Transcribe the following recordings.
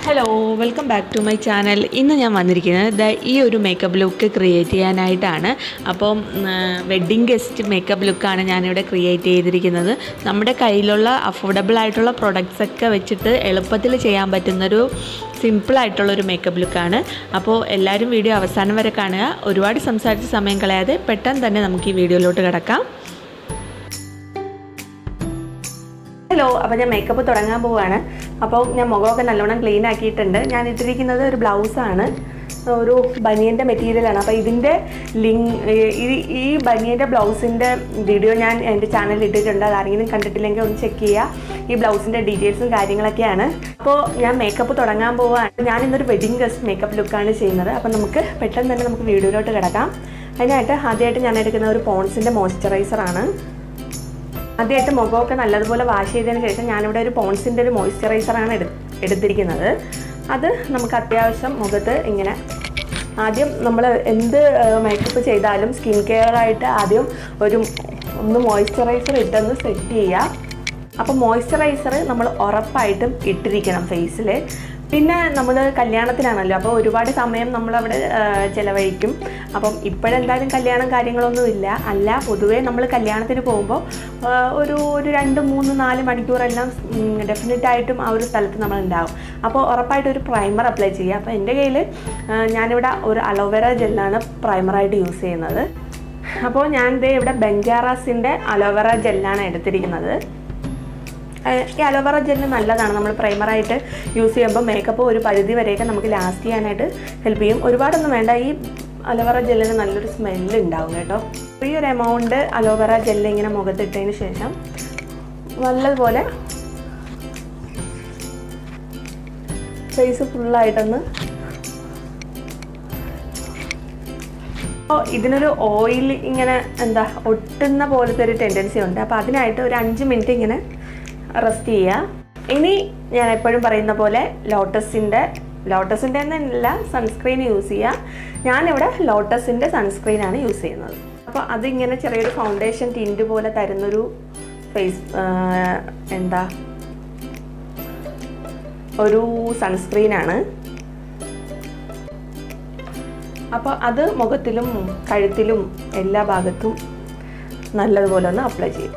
Hello welcome back to my channel ഇന്ന് ഞാൻ വന്നിരിക്കുന്നത് ദാ ഈ ഒരു മേക്കപ്പ് ലുക്ക് ക്രിയേറ്റ് ചെയ്യാനായിട്ടാണ് അപ്പം വെഡ്ഡിങ് ഗസ്റ്റ് മേക്കപ്പ് ലുക്കാണ് ഞാനിവിടെ ക്രിയേറ്റ് ചെയ്തിരിക്കുന്നത് നമ്മുടെ കയ്യിലുള്ള അഫോർഡബിൾ ആയിട്ടുള്ള പ്രൊഡക്ട്സ് ഒക്കെ വെച്ചിട്ട് എളുപ്പത്തിൽ ചെയ്യാൻ പറ്റുന്നൊരു സിമ്പിളായിട്ടുള്ളൊരു മേക്കപ്പ് ലുക്കാണ് അപ്പോൾ എല്ലാവരും വീഡിയോ അവസാനം വരെ കാണുക ഒരുപാട് സംസാരിച്ച് സമയം കളയാതെ പെട്ടെന്ന് തന്നെ നമുക്ക് ഈ വീഡിയോയിലോട്ട് കിടക്കാം ഹലോ അപ്പോൾ ഞാൻ മേക്കപ്പ് തുടങ്ങാൻ പോവുകയാണ് അപ്പോൾ ഞാൻ മുഖമൊക്കെ നല്ലോണം ക്ലീൻ ആക്കിയിട്ടുണ്ട് ഞാൻ ഇട്ടിരിക്കുന്നത് ഒരു ബ്ലൗസാണ് ഒരു ബനിയൻ്റെ മെറ്റീരിയലാണ് അപ്പോൾ ഇതിൻ്റെ ലിങ്ക് ഈ ഈ ബനിയൻ്റെ ബ്ലൗസിൻ്റെ വീഡിയോ ഞാൻ എൻ്റെ ചാനലിൽ ഇട്ടിട്ടുണ്ട് അത് ആരെങ്കിലും കണ്ടിട്ടില്ലെങ്കിൽ ഒന്ന് ചെക്ക് ചെയ്യുക ഈ ബ്ലൗസിൻ്റെ ഡീറ്റെയിൽസും കാര്യങ്ങളൊക്കെയാണ് അപ്പോൾ ഞാൻ മേക്കപ്പ് തുടങ്ങാൻ പോവുകയാണ് ഞാൻ ഇന്നൊരു വെഡിങ് ഗസ്റ്റ് മേക്കപ്പ് ലുക്കാണ് ചെയ്യുന്നത് അപ്പോൾ നമുക്ക് പെട്ടെന്ന് തന്നെ നമുക്ക് വീഡിയോയിലോട്ട് കിടക്കാം അതിനായിട്ട് ആദ്യമായിട്ട് ഞാൻ എടുക്കുന്ന ഒരു പോൺസിൻ്റെ മോയ്സ്ചറൈസറാണ് ആദ്യമായിട്ട് മുഖമൊക്കെ നല്ലതുപോലെ വാഷ് ചെയ്തതിന് ശേഷം ഞാനിവിടെ ഒരു പോൺസിൻ്റെ ഒരു മോയ്സ്ചറൈസറാണ് എടു എടുത്തിരിക്കുന്നത് അത് നമുക്ക് അത്യാവശ്യം മുഖത്ത് ഇങ്ങനെ ആദ്യം നമ്മൾ എന്ത് മേക്കപ്പ് ചെയ്താലും സ്കിൻ കെയർ ആയിട്ട് ആദ്യം ഒരു ഒന്ന് മോയ്സ്ചറൈസർ ഇട്ടൊന്ന് സെറ്റ് ചെയ്യുക അപ്പോൾ മോയ്സ്ചറൈസർ നമ്മൾ ഉറപ്പായിട്ടും ഇട്ടിരിക്കണം ഫേസിൽ പിന്നെ നമ്മൾ കല്യാണത്തിനാണല്ലോ അപ്പോൾ ഒരുപാട് സമയം നമ്മളവിടെ ചിലവഴിക്കും അപ്പം ഇപ്പോഴെന്തായാലും കല്യാണം കാര്യങ്ങളൊന്നും ഇല്ല അല്ല പൊതുവേ നമ്മൾ കല്യാണത്തിന് പോകുമ്പോൾ ഒരു ഒരു രണ്ട് മൂന്ന് നാല് മണിക്കൂറെല്ലാം ഡെഫിനറ്റ് ആയിട്ടും ആ ഒരു സ്ഥലത്ത് നമ്മൾ ഉണ്ടാവും അപ്പോൾ ഉറപ്പായിട്ട് ഒരു പ്രൈമർ അപ്ലൈ ചെയ്യുക അപ്പോൾ എൻ്റെ കയ്യിൽ ഞാനിവിടെ ഒരു അലോവേര ജെല്ലാണ് പ്രൈമറായിട്ട് യൂസ് ചെയ്യുന്നത് അപ്പോൾ ഞാൻ ദേ ഇവിടെ ബെഞ്ചാറാസിൻ്റെ അലോവേര ജെല്ലാണ് എടുത്തിരിക്കുന്നത് ഈ അലോവേറ ജെല്ല് നല്ലതാണ് നമ്മൾ പ്രൈമറായിട്ട് യൂസ് ചെയ്യുമ്പോൾ മേക്കപ്പ് ഒരു പരിധി വരെയൊക്കെ നമുക്ക് ലാസ്റ്റ് ചെയ്യാനായിട്ട് ഹെൽപ്പ് ചെയ്യും ഒരുപാടൊന്നും വേണ്ട ഈ അലോവേറ ജെല്ലിന് നല്ലൊരു സ്മെല്ല് ഉണ്ടാവും കേട്ടോ ഈ ഒരു എമൗണ്ട് അലോവേറ ജെല്ല് ഇങ്ങനെ മുഖത്തിട്ടതിന് ശേഷം നല്ലതുപോലെ ഫേസ് ഫുള്ളായിട്ടൊന്ന് അപ്പോൾ ഇതിനൊരു ഓയിൽ ഇങ്ങനെ എന്താ ഒട്ടുന്ന പോലത്തെ ഒരു ടെൻഡൻസി ഉണ്ട് അപ്പോൾ അതിനായിട്ട് ഒരു അഞ്ച് മിനിറ്റ് ഇങ്ങനെ റെസ്റ്റ് ചെയ്യുക ഇനി ഞാൻ എപ്പോഴും പറയുന്ന പോലെ ലോട്ടസിൻ്റെ ലോട്ടസിൻ്റെ എന്നല്ല സൺസ്ക്രീൻ യൂസ് ചെയ്യുക ഞാനിവിടെ ലോട്ടസിൻ്റെ സൺസ്ക്രീനാണ് യൂസ് ചെയ്യുന്നത് അപ്പോൾ അതിങ്ങനെ ചെറിയൊരു ഫൗണ്ടേഷൻ ടിൻറ്റ് പോലെ തരുന്നൊരു ഫേസ് എന്താ ഒരു സൺസ്ക്രീനാണ് അപ്പോൾ അത് മുഖത്തിലും കഴുത്തിലും എല്ലാ ഭാഗത്തും നല്ലതുപോലെ ഒന്ന് അപ്ലൈ ചെയ്യും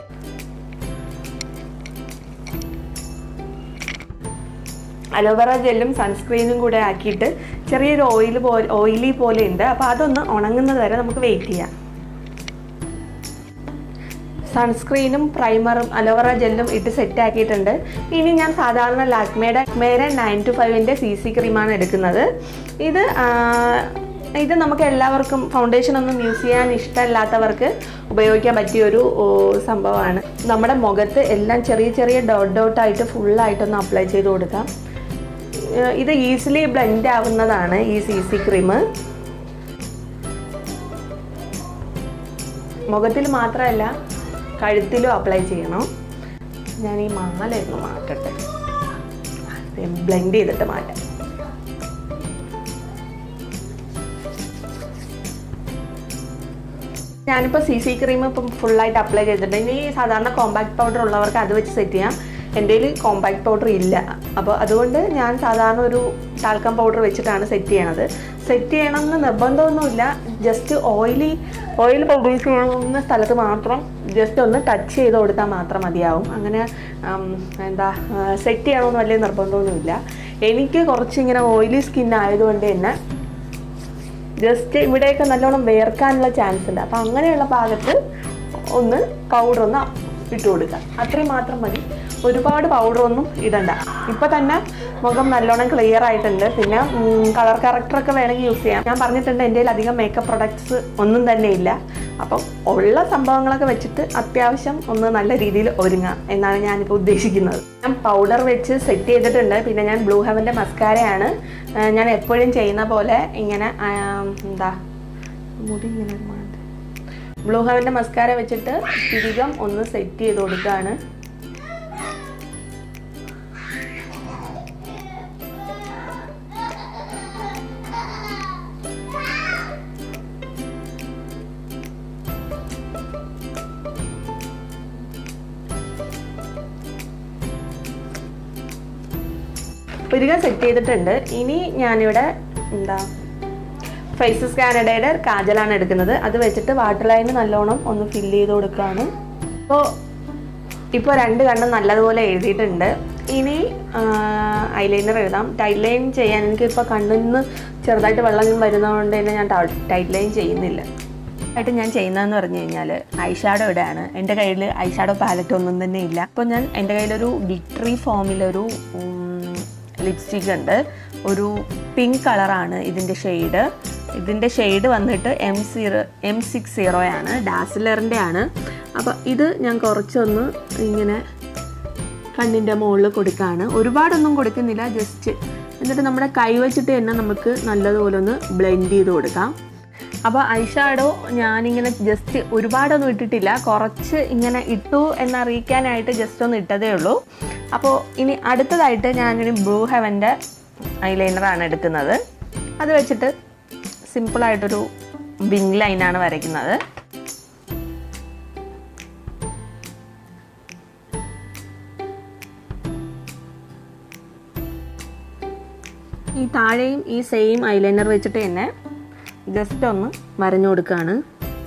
അലോവേറ ജെല്ലും സൺസ്ക്രീനും കൂടെ ആക്കിയിട്ട് ചെറിയൊരു ഓയിൽ പോലെ ഓയിലി പോലെ ഉണ്ട് അപ്പോൾ അതൊന്ന് ഉണങ്ങുന്നത് വരെ നമുക്ക് വെയിറ്റ് ചെയ്യാം സൺസ്ക്രീനും പ്രൈമറും അലോവേറ ജെല്ലും ഇട്ട് സെറ്റ് ആക്കിയിട്ടുണ്ട് ഇനി ഞാൻ സാധാരണ ലാക്മേയുടെ ലാക്മേയുടെ നയൻ ടു ഫൈവിൻ്റെ സി സി ക്രീമാണ് എടുക്കുന്നത് ഇത് ഇത് നമുക്ക് എല്ലാവർക്കും ഫൗണ്ടേഷൻ ഒന്നും യൂസ് ചെയ്യാൻ ഇഷ്ടമല്ലാത്തവർക്ക് ഉപയോഗിക്കാൻ പറ്റിയൊരു സംഭവമാണ് നമ്മുടെ മുഖത്ത് എല്ലാം ചെറിയ ചെറിയ ഡോട്ട് ഡോട്ടായിട്ട് ഫുള്ളായിട്ടൊന്ന് അപ്ലൈ ചെയ്ത് കൊടുക്കാം ഇത് ഈസിലി ബ്ലെൻഡ് ആവുന്നതാണ് ഈ സി സി ക്രീം മുഖത്തിൽ മാത്രമല്ല കഴുത്തിലും അപ്ലൈ ചെയ്യണം ഞാൻ ഈ മാലയൊന്ന് മാറ്റട്ടെ ബ്ലെൻഡ് ചെയ്തിട്ട് മാറ്റാം ഞാനിപ്പോൾ സി സി ക്രീം ഇപ്പം ഫുള്ളായിട്ട് അപ്ലൈ ചെയ്തിട്ടുണ്ട് ഇനി സാധാരണ കോമ്പാക്ട് പൗഡർ ഉള്ളവർക്ക് അത് വെച്ച് സെറ്റ് ചെയ്യാം എൻ്റെ കയ്യിൽ കോമ്പാക്ട് പൗഡർ ഇല്ല അപ്പോൾ അതുകൊണ്ട് ഞാൻ സാധാരണ ഒരു ടാൽക്കം പൗഡർ വെച്ചിട്ടാണ് സെറ്റ് ചെയ്യണത് സെറ്റ് ചെയ്യണമെന്ന് നിർബന്ധമൊന്നുമില്ല ജസ്റ്റ് ഓയിലി ഓയിൽ പ്രൊഡ്യൂസ് ചെയ്യുന്ന സ്ഥലത്ത് മാത്രം ജസ്റ്റ് ഒന്ന് ടച്ച് ചെയ്ത് കൊടുത്താൽ മാത്രം മതിയാവും അങ്ങനെ എന്താ സെറ്റ് ചെയ്യണമെന്ന് വലിയ നിർബന്ധമൊന്നുമില്ല എനിക്ക് കുറച്ചിങ്ങനെ ഓയിലി സ്കിൻ ആയതുകൊണ്ട് തന്നെ ജസ്റ്റ് ഇവിടെയൊക്കെ നല്ലോണം വേർക്കാനുള്ള ചാൻസ് ഉണ്ട് അപ്പോൾ അങ്ങനെയുള്ള ഭാഗത്ത് ഒന്ന് പൗഡർ ഒന്ന് ഇട്ട് കൊടുക്കുക അത്രയും മാത്രം മതി ഒരുപാട് പൗഡറൊന്നും ഇടണ്ട ഇപ്പോൾ തന്നെ മുഖം നല്ലോണം ക്ലിയർ ആയിട്ടുണ്ട് പിന്നെ കളർ കറക്റ്ററൊക്കെ വേണമെങ്കിൽ യൂസ് ചെയ്യാം ഞാൻ പറഞ്ഞിട്ടുണ്ട് എൻ്റെ കയ്യിൽ അധികം മേക്കപ്പ് പ്രൊഡക്ട്സ് ഒന്നും തന്നെ ഇല്ല അപ്പം ഉള്ള സംഭവങ്ങളൊക്കെ വെച്ചിട്ട് അത്യാവശ്യം ഒന്ന് നല്ല രീതിയിൽ ഒരുങ്ങാം എന്നാണ് ഞാനിപ്പോൾ ഉദ്ദേശിക്കുന്നത് ഞാൻ പൗഡർ വെച്ച് സെറ്റ് ചെയ്തിട്ടുണ്ട് പിന്നെ ഞാൻ ബ്ലൂ ഹെവൻ്റെ മസ്കാരയാണ് ഞാൻ എപ്പോഴും ചെയ്യുന്ന പോലെ ഇങ്ങനെ എന്താ മുടി ഇങ്ങനെ ബ്ലൂ ഹെവൻ്റെ മസ്കാര വെച്ചിട്ട് തിരികം ഒന്ന് സെറ്റ് ചെയ്ത് കൊടുക്കുകയാണ് പുരുക സെറ്റ് ചെയ്തിട്ടുണ്ട് ഇനി ഞാനിവിടെ എന്താ ഫേസസ് കാനഡയുടെ കാജലാണ് എടുക്കുന്നത് അത് വെച്ചിട്ട് വാട്ടർ ലൈന് നല്ലോണം ഒന്ന് ഫില്ല് ചെയ്ത് കൊടുക്കുകയാണ് അപ്പോൾ ഇപ്പോൾ രണ്ട് കണ്ണും നല്ലതുപോലെ എഴുതിയിട്ടുണ്ട് ഇനി ഐലൈനർ എഴുതാം ടൈറ്റ് ലൈൻ ചെയ്യാൻ എനിക്ക് ഇപ്പോൾ കണ്ണിൽ നിന്ന് ചെറുതായിട്ട് വെള്ളം വരുന്നതുകൊണ്ട് തന്നെ ഞാൻ ടൈറ്റ് ലൈൻ ചെയ്യുന്നില്ല ആയിട്ട് ഞാൻ ചെയ്യുന്നതെന്ന് പറഞ്ഞു കഴിഞ്ഞാൽ ഐഷാഡോ ഇടാണ് എൻ്റെ കയ്യിൽ ഐഷാഡോ പാലറ്റ് ഒന്നും തന്നെ ഇല്ല അപ്പോൾ ഞാൻ എൻ്റെ കയ്യിലൊരു ഗ്ലിറ്ററി ഫോമിലൊരു ലിപ്സ്റ്റിക് ഉണ്ട് ഒരു പിങ്ക് കളറാണ് ഇതിൻ്റെ ഷെയ്ഡ് ഇതിൻ്റെ ഷെയ്ഡ് വന്നിട്ട് എം സീറോ എം സിക്സ് സീറോയാണ് ഡാസിലറിൻ്റെ ആണ് അപ്പോൾ ഇത് ഞാൻ കുറച്ചൊന്ന് ഇങ്ങനെ കണ്ണിൻ്റെ മുകളിൽ കൊടുക്കുകയാണ് ഒരുപാടൊന്നും കൊടുക്കുന്നില്ല ജസ്റ്റ് എന്നിട്ട് നമ്മുടെ കൈ വെച്ചിട്ട് തന്നെ നമുക്ക് നല്ലതുപോലെ ഒന്ന് ബ്ലെൻഡ് ചെയ്ത് കൊടുക്കാം അപ്പോൾ ഐഷാഡോ ഞാനിങ്ങനെ ജസ്റ്റ് ഒരുപാടൊന്നും ഇട്ടിട്ടില്ല കുറച്ച് ഇങ്ങനെ ഇട്ടു എന്നറിയിക്കാനായിട്ട് ജസ്റ്റ് ഒന്ന് ഇട്ടതേ ഉള്ളൂ അപ്പോൾ ഇനി അടുത്തതായിട്ട് ഞാനൊരു ബ്ലൂ ഹെവൻ്റെ ഐലൈനറാണ് എടുക്കുന്നത് അത് വെച്ചിട്ട് സിമ്പിളായിട്ടൊരു വിങ് ലൈനാണ് വരയ്ക്കുന്നത് ഈ താഴെയും ഈ സെയിം ഐലൈനർ വെച്ചിട്ട് തന്നെ ജസ്റ്റ് ഒന്ന് വരഞ്ഞു കൊടുക്കുകയാണ്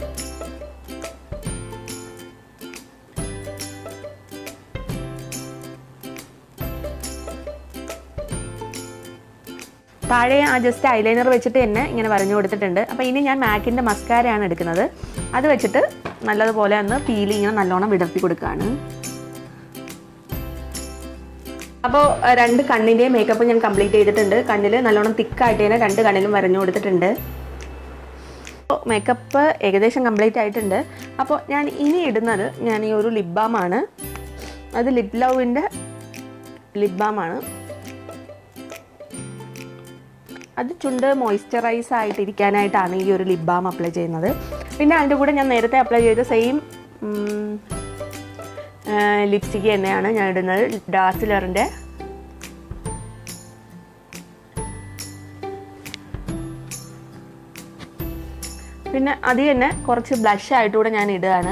താഴെ ആ ജസ്റ്റ് ഐലൈനർ വെച്ചിട്ട് തന്നെ ഇങ്ങനെ വരഞ്ഞു കൊടുത്തിട്ടുണ്ട് അപ്പോൾ ഇനി ഞാൻ മാക്കിൻ്റെ മസ്കാരയാണ് എടുക്കുന്നത് അത് വെച്ചിട്ട് നല്ലതുപോലെ ഒന്ന് പീലി ഇങ്ങനെ നല്ലോണം വിടർത്തി കൊടുക്കുകയാണ് അപ്പോൾ രണ്ട് കണ്ണിൻ്റെയും മേക്കപ്പ് ഞാൻ കംപ്ലീറ്റ് ചെയ്തിട്ടുണ്ട് കണ്ണിൽ നല്ലോണം തിക്കായിട്ട് തന്നെ രണ്ട് കണ്ണിലും വരഞ്ഞു കൊടുത്തിട്ടുണ്ട് മേക്കപ്പ് ഏകദേശം കംപ്ലീറ്റ് ആയിട്ടുണ്ട് അപ്പോൾ ഞാൻ ഇനി ഇടുന്നത് ഞാൻ ഈ ഒരു ലിപ് ബാമാണ് അത് ലിപ് ലവിൻ്റെ ലിപ് ബാമാണ് അത് ചുണ്ട് മോയ്സ്ചറൈസ് ആയിട്ടിരിക്കാനായിട്ടാണ് ഈ ഒരു ലിപ് ബാം അപ്ലൈ ചെയ്യുന്നത് പിന്നെ അതിൻ്റെ കൂടെ ഞാൻ നേരത്തെ അപ്ലൈ ചെയ്ത സെയിം ലിപ്സ്റ്റിക്ക് തന്നെയാണ് ഞാൻ ഇടുന്നത് ഡാസിലറിൻ്റെ പിന്നെ അത് തന്നെ കുറച്ച് ബ്ലഷ് ആയിട്ടുകൂടെ ഞാൻ ഇടുകയാണ്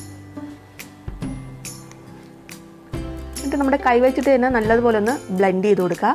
എന്നിട്ട് നമ്മുടെ കൈ വെച്ചിട്ട് തന്നെ നല്ലതുപോലെ ഒന്ന് ബ്ലെൻഡ് ചെയ്ത് കൊടുക്കുക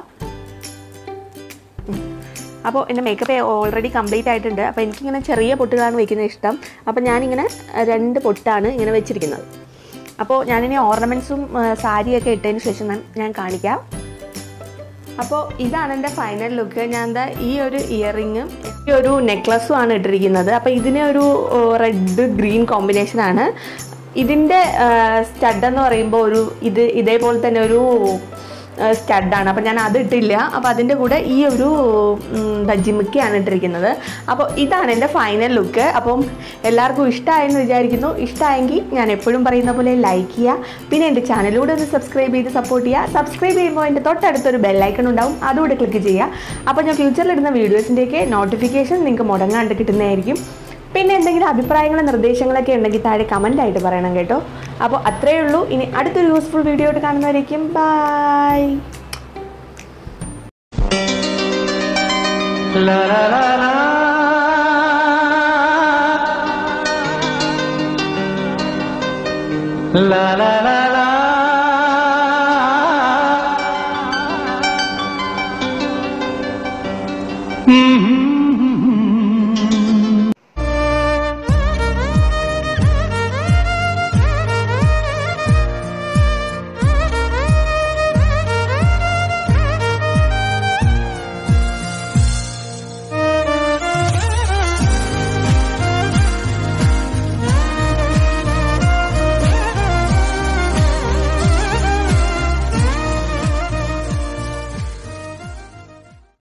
അപ്പോൾ എൻ്റെ മേക്കപ്പ് ഓൾറെഡി കംപ്ലീറ്റ് ആയിട്ടുണ്ട് അപ്പോൾ എനിക്കിങ്ങനെ ചെറിയ പൊട്ടുകളാണ് വെക്കുന്നത് ഇഷ്ടം അപ്പോൾ ഞാനിങ്ങനെ രണ്ട് പൊട്ടാണ് ഇങ്ങനെ വെച്ചിരിക്കുന്നത് അപ്പോൾ ഞാനിനി ഓർണമെൻറ്റ്സും സാരിയൊക്കെ ഇട്ടതിന് ശേഷം ഞാൻ ഞാൻ കാണിക്കാം അപ്പോൾ ഇതാണ് എൻ്റെ ഫൈനൽ ലുക്ക് ഞാൻ എന്താ ഈ ഒരു ഇയറിങ്ങും ഈ ഒരു നെക്ലസും ആണ് ഇട്ടിരിക്കുന്നത് അപ്പോൾ ഇതിന് ഒരു റെഡ് ഗ്രീൻ കോമ്പിനേഷനാണ് ഇതിൻ്റെ സ്റ്റഡ് എന്ന് പറയുമ്പോൾ ഒരു ഇത് ഇതേപോലെ തന്നെ ഒരു സ്റ്റഡാണ് അപ്പോൾ ഞാൻ അത് ഇട്ടില്ല അപ്പോൾ അതിൻ്റെ കൂടെ ഈ ഒരു ജിമിക്കയാണ് ഇട്ടിരിക്കുന്നത് അപ്പോൾ ഇതാണ് എൻ്റെ ഫൈനൽ ലുക്ക് അപ്പം എല്ലാവർക്കും ഇഷ്ടമായെന്ന് വിചാരിക്കുന്നു ഇഷ്ടമായെങ്കിൽ ഞാൻ എപ്പോഴും പറയുന്ന പോലെ ലൈക്ക് ചെയ്യുക പിന്നെ എൻ്റെ ചാനലിലൂടെ ഒന്ന് സബ്സ്ക്രൈബ് ചെയ്ത് സപ്പോർട്ട് ചെയ്യുക സബ്സ്ക്രൈബ് ചെയ്യുമ്പോൾ എൻ്റെ തൊട്ടടുത്തൊരു ബെല്ലൈക്കൺ ഉണ്ടാവും അതുകൂടെ ക്ലിക്ക് ചെയ്യുക അപ്പോൾ ഞാൻ ഫ്യൂച്ചറിൽ ഇടുന്ന വീഡിയോസിൻ്റെയൊക്കെ നോട്ടിഫിക്കേഷൻ നിങ്ങൾക്ക് മുടങ്ങാണ്ട് കിട്ടുന്നതായിരിക്കും പിന്നെ എന്തെങ്കിലും അഭിപ്രായങ്ങളും നിർദ്ദേശങ്ങളൊക്കെ ഉണ്ടെങ്കിൽ താഴെ കമൻ്റ് ആയിട്ട് പറയണം കേട്ടോ അപ്പോൾ അത്രയേ ഉള്ളൂ ഇനി അടുത്തൊരു യൂസ്ഫുൾ വീഡിയോ ആയിട്ട് കാണുന്നവരേക്കും bye La la la la. La la la la. Mm-hmm.